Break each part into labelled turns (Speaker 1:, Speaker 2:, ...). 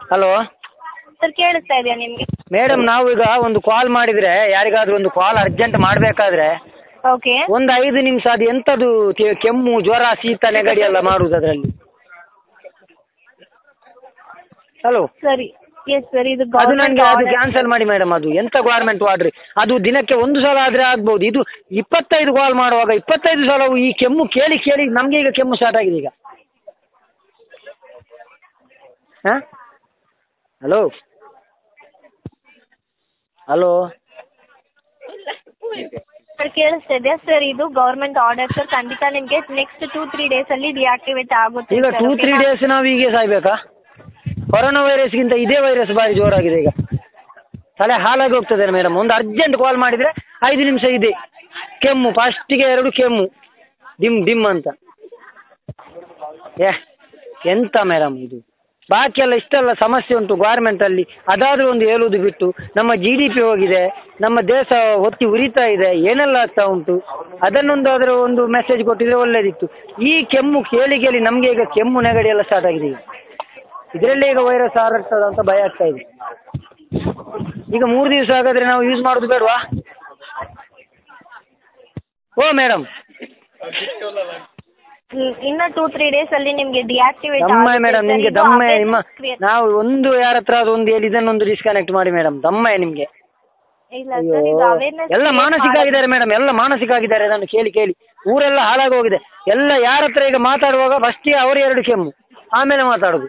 Speaker 1: Hello
Speaker 2: sir ಕೇಳಿಸ್ತಾ ಇದೆಯಾ ನಿಮಗೆ
Speaker 1: ಮೇಡಮ್ ನಾವು ಈಗ ಒಂದು ಕಾಲ್ ಮಾಡಿದರೆ ಯಾರಿಗಾದ್ರೂ ಒಂದು ಕಾಲ್ ಅರ್ಜೆಂಟ್ ಮಾಡಬೇಕಾದ್ರೆ
Speaker 2: ಓಕೆ
Speaker 1: ಒಂದು ಐದು ನಿಮಿಷ ಅದು ಎಂಥದ್ದು ಕೆ- ಕೆಮ್ಮು ಜ್ವರ ಶೀತ ನೆಗಡಿ ಎಲ್ಲ ಮಾಡುವುದು ಅದರಲ್ಲಿ ಹಲೋ
Speaker 2: ಸರಿ ಎಸ್ ಸರ್ ಇದು
Speaker 1: ಅದು ನನಗೆ ಅದು
Speaker 2: ಗೌರ್ಮೆಂಟ್
Speaker 1: ಕ್ಯಾನ್ಸಲ್ ಮಾಡಿ ಮೇಡಮ್ ಅದು ಎಂತ ಗೌರ್ಮೆಂಟ್ ವಾರ್ಡ್ರಿ ಅದು ದಿನಕ್ಕೆ ಒಂದು ಸಲ ಆದರೆ ಆಗ್ಬೋದು ಇದು ಇಪ್ಪತ್ತೈದು ಕಾಲ್ ಮಾಡುವಾಗ ಇಪ್ಪತ್ತೈದು ಸಲ ಈ ಕೆಮ್ಮು ಕೇಳಿ ಕೇಳಿ ನಮಗೆ ಈಗ ಕೆಮ್ಮು ಸ್ಟಾರ್ಟ್ ಆಗಿದೆ ಈಗ ಹಾಂ ಹಲೋ ಹಲೋ
Speaker 2: ಸರ್ ಕೇಳಿಸ್ತಾ ಇದೆಯಾ ಸರ್ ಇದು ಗೌರ್ಮೆಂಟ್ ಆರ್ಡರ್ ಸರ್ ಖಂಡಿತ ನಿಮಗೆ ನೆಕ್ಸ್ಟ್ ಟೂ ತ್ರೀ ಡೇಸಲ್ಲಿ ಡಿಆಕ್ಟಿವೇಟ್ ಆಗುತ್ತೆ
Speaker 1: ಈಗ
Speaker 2: sir,
Speaker 1: ಟೂ
Speaker 2: okay
Speaker 1: ತ್ರೀ
Speaker 2: ನಾ?
Speaker 1: ಡೇಸ್ ನಾವು ಹೀಗೆ ಸಾಯ್ಬೇಕಾ ಕೊರೋನಾ ವೈರಸ್ಗಿಂತ ಇದೇ ವೈರಸ್ ಭಾರಿ ಜೋರಾಗಿದೆ ಈಗ ತಲೆ ಹಾಳಾಗಿ ಹೋಗ್ತದೆ ಮೇಡಮ್ ಒಂದು ಅರ್ಜೆಂಟ್ ಕಾಲ್ ಮಾಡಿದರೆ ಐದು ನಿಮಿಷ ಇದೆ ಕೆಮ್ಮು ಫಸ್ಟಿಗೆ ಎರಡು ಕೆಮ್ಮು ಡಿಮ್ ಡಿಮ್ ಅಂತ ಏ ಎಂತ ಮೇಡಮ್ ಇದು ಬಾಕಿ ಎಲ್ಲ ಇಷ್ಟೆಲ್ಲ ಸಮಸ್ಯೆ ಉಂಟು ಗಾರ್ಮೆಂಟಲ್ಲಿ ಅದಾದರೂ ಒಂದು ಹೇಳುವುದು ಬಿಟ್ಟು ನಮ್ಮ ಜಿ ಡಿ ಪಿ ಹೋಗಿದೆ ನಮ್ಮ ದೇಶ ಹೊತ್ತಿ ಉರಿತಾ ಇದೆ ಏನೆಲ್ಲ ಆಗ್ತಾ ಉಂಟು ಅದನ್ನೊಂದು ಅದರ ಒಂದು ಮೆಸೇಜ್ ಕೊಟ್ಟಿದ್ರೆ ಒಳ್ಳೇದಿತ್ತು ಈ ಕೆಮ್ಮು ಕೇಳಿ ಕೇಳಿ ನಮಗೆ ಈಗ ಕೆಮ್ಮು ನೆಗಡಿ ಎಲ್ಲ ಸ್ಟಾರ್ಟ್ ಆಗಿದೆ ಈಗ ಇದರಲ್ಲೇ ಈಗ ವೈರಸ್ ಹರಡ್ತದ ಅಂತ ಭಯ ಆಗ್ತಾ ಇದೆ ಈಗ ಮೂರು ದಿವಸ ಹಾಗಾದ್ರೆ ನಾವು ಯೂಸ್ ಮಾಡೋದು ಬೇಡವಾ ಓ ಮೇಡಮ್
Speaker 2: ಹ್ಮ್, ಇನ್ನ ಟೂ ತ್ರೀ ಡೇಸ್ ಅಲ್ಲಿ ನಿಮ್ಗೆ ಡಿಆಕ್ಟಿವೇಟ್
Speaker 1: ದಮ್ಮ ಮೇಡಮ್ ನಿಮಗೆ ದಮ್ಮೆ ನಿಮ್ಮ ನಾವು ಒಂದು ಯಾರ ಹತ್ರ ಅದು ಒಂದು ಹೇಳಿ ಇದನ್ನೊಂದು ಡಿಸ್ಕನೆಕ್ಟ್ ಮಾಡಿ ಮೇಡಮ್ ದಮ್ಮೆ ನಿಮಗೆ
Speaker 2: ಇಲ್ಲ
Speaker 1: ಅಯ್ಯೋ
Speaker 2: ಸರ್ ಇದು ಅವೇರ್ನೆಸ್
Speaker 1: ಎಲ್ಲ ಮಾನಸಿಕ ಆಗಿದ್ದಾರೆ ಮೇಡಮ್ ಎಲ್ಲ ಮಾನಸಿಕ ಆಗಿದ್ದಾರೆ ಅದನ್ನು ಕೇಳಿ ಕೇಳಿ ಊರೆಲ್ಲ ಹಾಳಾಗಿ ಹೋಗಿದೆ ಎಲ್ಲ ಯಾರ ಹತ್ರ ಈಗ ಮಾತಾಡುವಾಗ ಫಸ್ಟಿಗೆ ಅವರು ಎರಡು ಕೆಮ್ಮು ಆಮೇಲೆ ಮಾತಾಡೋದು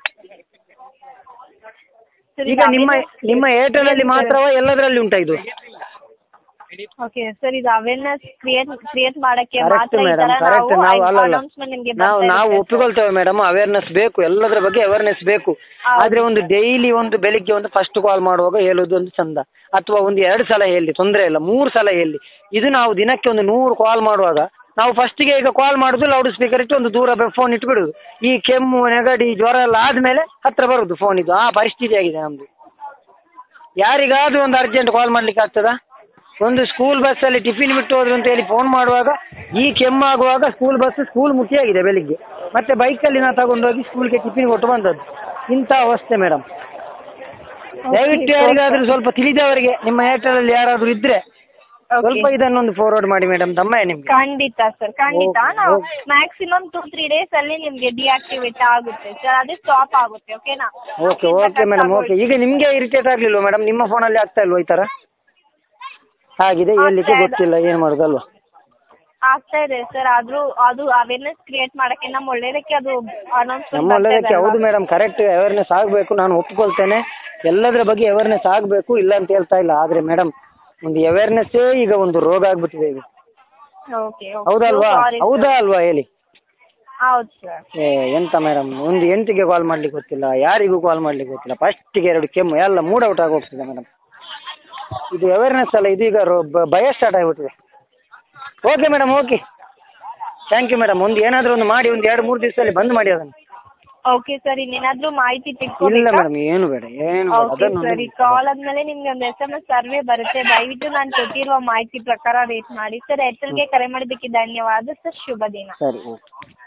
Speaker 1: ಈಗ ನಿಮ್ಮ ನಿಮ್ಮ ಏರ್ಟೆಲ್ ಅಲ್ಲಿ ಮಾತ್ರವಾ ಎಲ್ಲದರಲ್ಲಿ ಉಂಟಾ ಇದು
Speaker 2: ಓಕೆ ಸರ್ ಇದು ಅವೇರ್ನೆಸ್ ಕ್ರಿಯೇಟ್ ಕ್ರಿಯೇಟ್ ಮಾಡಕ್ಕೆ
Speaker 1: ಕರೆಕ್ಟ್
Speaker 2: ಮಾತ್ರ ಈ
Speaker 1: ಮೇಡಮ್
Speaker 2: ತರ
Speaker 1: ಕರೆಕ್ಟ್
Speaker 2: ನಾವು
Speaker 1: ನಾವು ಅಲ್ಲ ಅಲ್ಲ
Speaker 2: announcement ನಿಮ್ಗೆ
Speaker 1: ನಾವು
Speaker 2: ಬರ್ತಾ
Speaker 1: ನಾವು
Speaker 2: ಇರುತ್ತೆ, sir.
Speaker 1: ಒಪ್ಪಿಕೊಳ್ತೇವೆ ಮೇಡಮ್ ಅವೇರ್ನೆಸ್ ಬೇಕು ಎಲ್ಲದರ ಬಗ್ಗೆ ಅವೇರ್ನೆಸ್ ಬೇಕು
Speaker 2: ಹೌದು.
Speaker 1: ಆದ್ರೆ ಒಂದು ಡೈಲಿ ಒಂದು ಬೆಳಿಗ್ಗೆ ಒಂದು ಫಸ್ಟ್ ಕಾಲ್ ಮಾಡುವಾಗ ಹೇಳೋದು ಒಂದು ಚಂದ ಅಥವಾ ಒಂದು ಎರಡು ಸಲ ಹೇಳಿ ತೊಂದರೆ ಇಲ್ಲ ಮೂರು ಸಲ ಹೇಳಿ ಇದು ನಾವು ದಿನಕ್ಕೆ ಒಂದು ನೂರು ಕಾಲ್ ಮಾಡುವಾಗ ನಾವು ಫಸ್ಟಿಗೆ ಈಗ ಕಾಲ್ ಮಾಡುದು ಲೌಡ್ ಸ್ಪೀಕರ್ ಇಟ್ಟು ಒಂದು ದೂರ ಫೋನ್ ಇಟ್ಟು ಬಿಡುದು ಈ ಕೆಮ್ಮು ನೆಗಡಿ ಜ್ವರ ಎಲ್ಲ ಆದ್ಮೇಲೆ ಹತ್ರ ಬರುದು ಫೋನ್ ಇದು ಆ ಪರಿಸ್ಥಿತಿ ಆಗಿದೆ ನಮ್ದು ಯಾರಿಗಾದ್ರೂ ಒಂದು ಅರ್ಜೆಂಟ್ ಕಾಲ್ ಮಾಡ್ಲಿಕ್ಕೆ ಆಗ್ತದಾ ಒಂದು ಸ್ಕೂಲ್ ಬಸ್ಸಲ್ಲಿ ಟಿಫಿನ್ ಬಿಟ್ಟು ಹೋದ್ರು ಅಂತ ಹೇಳಿ ಫೋನ್ ಮಾಡುವಾಗ ಈ ಕೆಮ್ಮಾಗುವಾಗ ಸ್ಕೂಲ್ ಬಸ್ ಸ್ಕೂಲ್ ಮುಟ್ಟಿಯಾಗಿದೆ ಬೆಳಿಗ್ಗೆ ಮತ್ತೆ ಬೈಕಲ್ಲಿ ನಾವು ತಗೊಂಡೋಗಿ ಸ್ಕೂಲ್ಗೆ ಟಿಫಿನ್ ಕೊಟ್ಟು ಬಂದದ್ದು ಇಂಥ ಅವಸ್ಥೆ ಮೇಡಮ್ ದಯವಿಟ್ಟು ಯಾರಿಗಾದ್ರೂ ಸ್ವಲ್ಪ ತಿಳಿದವರಿಗೆ ನಿಮ್ಮ ಏರ್ಟೆಲಲ್ಲಿ ಯಾರಾದ್ರೂ ಇದ್ರೆ
Speaker 2: Okay.
Speaker 1: ಸ್ವಲ್ಪ ಇದನ್ನೊಂದು ಫಾರ್ವರ್ಡ್ ಮಾಡಿ ಮೇಡಮ್ ದಮ್ಮಯ್ಯ ನಿಮ್ಗೆ
Speaker 2: ಖಂಡಿತ ಸರ್ ಖಂಡಿತ
Speaker 1: Okay,
Speaker 2: ನಾವು
Speaker 1: okay.
Speaker 2: Maximum two three days ಅಲ್ಲಿ ನಿಮ್ಗೆ ಡಿಆಕ್ಟಿವೇಟ್ ಆಗುತ್ತೆ ಸರ್ ಅದೇ ಸ್ಟಾಪ್ ಆಗುತ್ತೆ ಓಕೆನಾ
Speaker 1: ಓಕೆ ಓಕೆ ಮೇಡಮ್ ಓಕೆ ಈಗ ನಿಮಗೆ ಇರಿಟೇಟ್ ಆಗಲಿಲ್ವ ಮೇಡಮ್ ನಿಮ್ಮ ಫೋನಲ್ಲಿ ಆಗ್ತಾ ಇಲ್ವಾ ಈ ಥರ ಆಗಿದೆ ಹೇಳಲಿಕ್ಕೆ
Speaker 2: ಆಗ್ತಾ ಇದೆ.
Speaker 1: ಗೊತ್ತಿಲ್ಲ ಏನು ಮಾಡೋದಲ್ವಾ
Speaker 2: ಆಗ್ತಾ ಇದೆ ಸರ್ ಆದ್ರೂ ಅದು ಅವೇರ್ನೆಸ್ ಕ್ರಿಯೇಟ್ ಮಾಡಕ್ಕೆ ನಮ್ಮ ಒಳ್ಳೇದಕ್ಕೆ ಅದು ಅನೌನ್ಸ್ಮೆಂಟ್
Speaker 1: ನಮ್ಮ ಒಳ್ಳೆಯದಕ್ಕೆ ಹೌದು ಮೇಡಮ್ ಕರೆಕ್ಟ್ ಅವೇರ್ನೆಸ್ ಆಗಬೇಕು ನಾನು ಒಪ್ಕೊಳ್ತೇನೆ ಎಲ್ಲದರ ಬಗ್ಗೆ ಅವೇರ್ನೆಸ್ ಆಗಬೇಕು ಇಲ್ಲ ಅಂತ ಹೇಳ್ತಾ ಇಲ್ಲ ಆದರೆ ಮೇಡಮ್ ಒಂದು ಅವೇರ್ನೆಸ್ಸೇ ಈಗ ಒಂದು ರೋಗ ಆಗ್ಬಿಟ್ಟಿದೆ ಈಗ
Speaker 2: ಓಕೆ
Speaker 1: ಹೌದಲ್ವಾ ಹೌದಾ ಅಲ್ವಾ ಹೇಳಿ
Speaker 2: ಹೌದು ಸರ್
Speaker 1: ಏ ಎಂತ ಮೇಡಮ್ ಒಂದು ಎಂಟಿಗೆ ಕಾಲ್ ಮಾಡ್ಲಿಕ್ಕೆ ಗೊತ್ತಿಲ್ಲ ಯಾರಿಗೂ ಕಾಲ್ ಮಾಡ್ಲಿಕ್ಕೆ ಗೊತ್ತಿಲ್ಲ ಫಸ್ಟಿಗೆ ಎರಡು ಕೆಮ್ಮು ಎಲ್ಲ ಮೂಡ್ ಔಟ್ ಆಗಿ ಹೋಗ್ತದೆ ಮೇಡಮ್ ಇದು ಅವೇರ್ನೆಸ್ ಅಲ್ಲ ಇದು ಈಗ ರೋ- ಬ- ಭಯ ಸ್ಟಾರ್ಟ್ ಆಗಿಬಿಟ್ಟಿದೆ okay madam okay thank you madam ಒಂದು ಏನಾದರೂ ಒಂದು ಮಾಡಿ ಒಂದು ಎರಡು ಮೂರು ದಿವಸದಲ್ಲಿ ಬಂದ್ ಮಾಡಿ ಅದನ್ನು
Speaker 2: ಓಕೆ ಸರ್ ಇನ್ನೇನಾದ್ರೂ ಮಾಹಿತಿ
Speaker 1: ಇಲ್ಲ
Speaker 2: ತಿಳ್ಕೊಬೇಕಾ
Speaker 1: ಮೇಡಮ್ ಏನು ಬೇಡ ಏನು ಬೇಡ
Speaker 2: ಓಕೆ
Speaker 1: ಅದನ್ನು
Speaker 2: ಸರ್ ಈ ಕಾಲ್ ಆದ್ಮೇಲೆ ನಿಮ್ಗೆ ಒಂದು ಎಸ್ ಎಮ್ ಎಸ್ ಸರ್ವೆ ಬರುತ್ತೆ ದಯವಿಟ್ಟು ನಾನು ಕೊಟ್ಟಿರುವ ಮಾಹಿತಿ ಪ್ರಕಾರ ರೇಟ್ ಮಾಡಿ ಸರ್ ಏರ್ಟೆಲ್ಗೆ ಕರೆ ಮಾಡಿದ್ದಕ್ಕೆ ಧನ್ಯವಾದ ಸರ್ ಶುಭ ದಿನ
Speaker 1: ಸರಿ ಓಕೆ